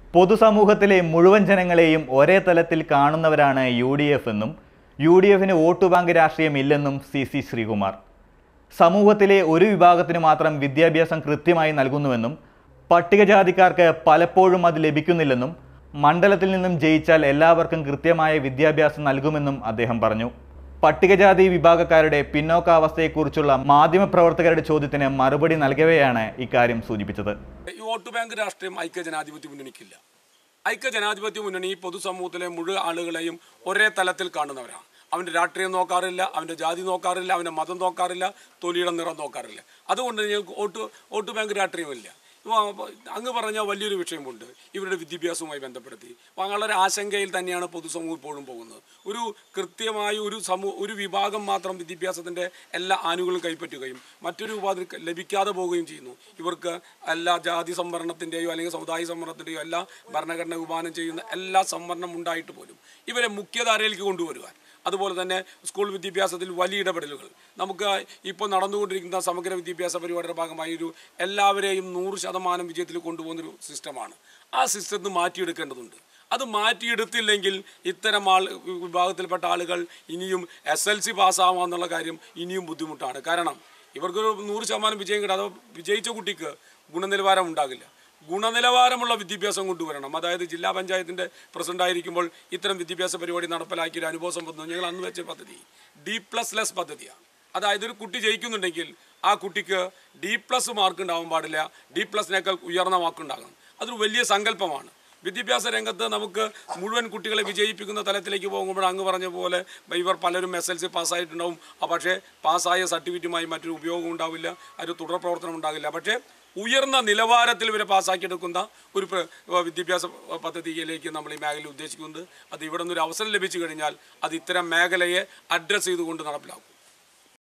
പൊതുസമൂഹത്തിലെ മുഴുവൻ ജനങ്ങളെയും ഒരേ തലത്തിൽ കാണുന്നവരാണ് യു ഡി എഫ് എന്നും യു ഡി എഫിന് വോട്ട് ബാങ്ക് രാഷ്ട്രീയമില്ലെന്നും സി സി ശ്രീകുമാർ സമൂഹത്തിലെ ഒരു വിഭാഗത്തിന് മാത്രം വിദ്യാഭ്യാസം കൃത്യമായി നൽകുന്നുവെന്നും പട്ടികജാതിക്കാർക്ക് പലപ്പോഴും അത് ലഭിക്കുന്നില്ലെന്നും മണ്ഡലത്തിൽ നിന്നും ജയിച്ചാൽ എല്ലാവർക്കും കൃത്യമായ വിദ്യാഭ്യാസം നൽകുമെന്നും അദ്ദേഹം പറഞ്ഞു പട്ടികജാതി വിഭാഗക്കാരുടെ പിന്നോക്കാവസ്ഥയെക്കുറിച്ചുള്ള മാധ്യമപ്രവർത്തകരുടെ ചോദ്യത്തിന് മറുപടി നൽകവെയാണ് ഇക്കാര്യം സൂചിപ്പിച്ചത് ഈ വോട്ട് ബാങ്ക് രാഷ്ട്രീയം ഐക്യ ജനാധിപത്യ മുന്നണിക്കില്ല ഐക്യ ജനാധിപത്യ മുന്നണി പൊതുസമൂഹത്തിലെ മുഴുവൻ ആളുകളെയും ഒരേ തലത്തിൽ കാണുന്നവരാണ് അവൻ്റെ രാഷ്ട്രീയം നോക്കാറില്ല അവൻ്റെ ജാതി നോക്കാറില്ല അവൻ്റെ മതം നോക്കാറില്ല തൊലിയുടെ നിറം നോക്കാറില്ല അതുകൊണ്ട് ഞങ്ങൾക്ക് വോട്ട് വോട്ട് ബാങ്ക് രാഷ്ട്രീയമില്ല ഇപ്പൊ അങ്ങ് പറഞ്ഞ വലിയൊരു വിഷയമുണ്ട് ഇവരുടെ വിദ്യാഭ്യാസവുമായി ബന്ധപ്പെടുത്തി വളരെ ആശങ്കയിൽ തന്നെയാണ് പൊതുസമൂഹം ഇപ്പോഴും പോകുന്നത് ഒരു കൃത്യമായ ഒരു സമൂഹ ഒരു വിഭാഗം മാത്രം വിദ്യാഭ്യാസത്തിൻ്റെ എല്ലാ ആനുകൂല്യം കൈപ്പറ്റുകയും മറ്റൊരു വിഭാഗത്തിൽ ലഭിക്കാതെ പോവുകയും ചെയ്യുന്നു ഇവർക്ക് എല്ലാ ജാതി സംവരണത്തിൻ്റെയോ അല്ലെങ്കിൽ സമുദായ സംവരണത്തിൻ്റെയോ എല്ലാ ഭരണഘടന വിഭാവനം ചെയ്യുന്ന എല്ലാ സംവരണം ഉണ്ടായിട്ട് പോലും ഇവരെ മുഖ്യധാരയിലേക്ക് കൊണ്ടുവരുവാൻ അതുപോലെ തന്നെ സ്കൂൾ വിദ്യാഭ്യാസത്തിൽ വലിയ ഇടപെടലുകൾ നമുക്ക് ഇപ്പോൾ നടന്നുകൊണ്ടിരിക്കുന്ന സമഗ്ര വിദ്യാഭ്യാസ പരിപാടിയുടെ ഭാഗമായി ഒരു എല്ലാവരെയും നൂറ് ശതമാനം വിജയത്തിൽ കൊണ്ടുപോകുന്നൊരു സിസ്റ്റമാണ് ആ സിസ്റ്റത്തിൽ മാറ്റിയെടുക്കേണ്ടതുണ്ട് അത് മാറ്റിയെടുത്തില്ലെങ്കിൽ ഇത്തരം ആൾ വിഭാഗത്തിൽപ്പെട്ട ആളുകൾ ഇനിയും എസ് എൽ സി പാസ്സാവാന്നുള്ള കാര്യം ഇനിയും ബുദ്ധിമുട്ടാണ് കാരണം ഇവർക്കൊരു നൂറ് ശതമാനം വിജയം കിട്ടാതെ വിജയിച്ച കുട്ടിക്ക് ഗുണനിലവാരം ഉണ്ടാകില്ല ഗുണനിലവാരമുള്ള വിദ്യാഭ്യാസം കൊണ്ടുവരണം അതായത് ജില്ലാ പഞ്ചായത്തിൻ്റെ പ്രസിഡന്റായിരിക്കുമ്പോൾ ഇത്തരം വിദ്യാഭ്യാസ പരിപാടി നടപ്പിലാക്കിയ ഒരു അനുഭവ സമ്പത്ത് ഞങ്ങൾ അന്ന് വെച്ച പദ്ധതി ഡി പ്ലസ് ലെസ് പദ്ധതിയാണ് അതായത് ഒരു കുട്ടി ജയിക്കുന്നുണ്ടെങ്കിൽ ആ കുട്ടിക്ക് ഡി പ്ലസ് മാർക്ക് ഉണ്ടാവാൻ പാടില്ല ഡി പ്ലസിനേക്കാൾ ഉയർന്ന മാർക്ക് ഉണ്ടാകണം അതൊരു വലിയ സങ്കല്പമാണ് വിദ്യാഭ്യാസ രംഗത്ത് നമുക്ക് മുഴുവൻ കുട്ടികളെ വിജയിപ്പിക്കുന്ന തലത്തിലേക്ക് പോകുമ്പോൾ അങ്ങ് പറഞ്ഞ പോലെ ഇവർ പലരും എസ് എൽ സി പാസ്സായിട്ടുണ്ടാവും ആ പക്ഷേ പാസ്സായ സർട്ടിഫിക്കറ്റുമായി മറ്റൊരു ഉപയോഗം ഉണ്ടാവില്ല ഒരു തുടർ പ്രവർത്തനം ഉണ്ടാകില്ല പക്ഷേ ഉയർന്ന നിലവാരത്തിൽ ഇവരെ പാസ്സാക്കിയെടുക്കുന്ന ഒരു പ്ര- വിദ്യാഭ്യാസ പദ്ധതിയിലേക്ക് നമ്മൾ ഈ മേഖല ഉദ്ദേശിക്കുന്നത് അത് ഇവിടെ നിന്നൊരു അവസരം ലഭിച്ചു കഴിഞ്ഞാൽ അത് ഇത്തരം മേഖലയെ അഡ്രസ്സ് ചെയ്തുകൊണ്ട് നടപ്പിലാക്കും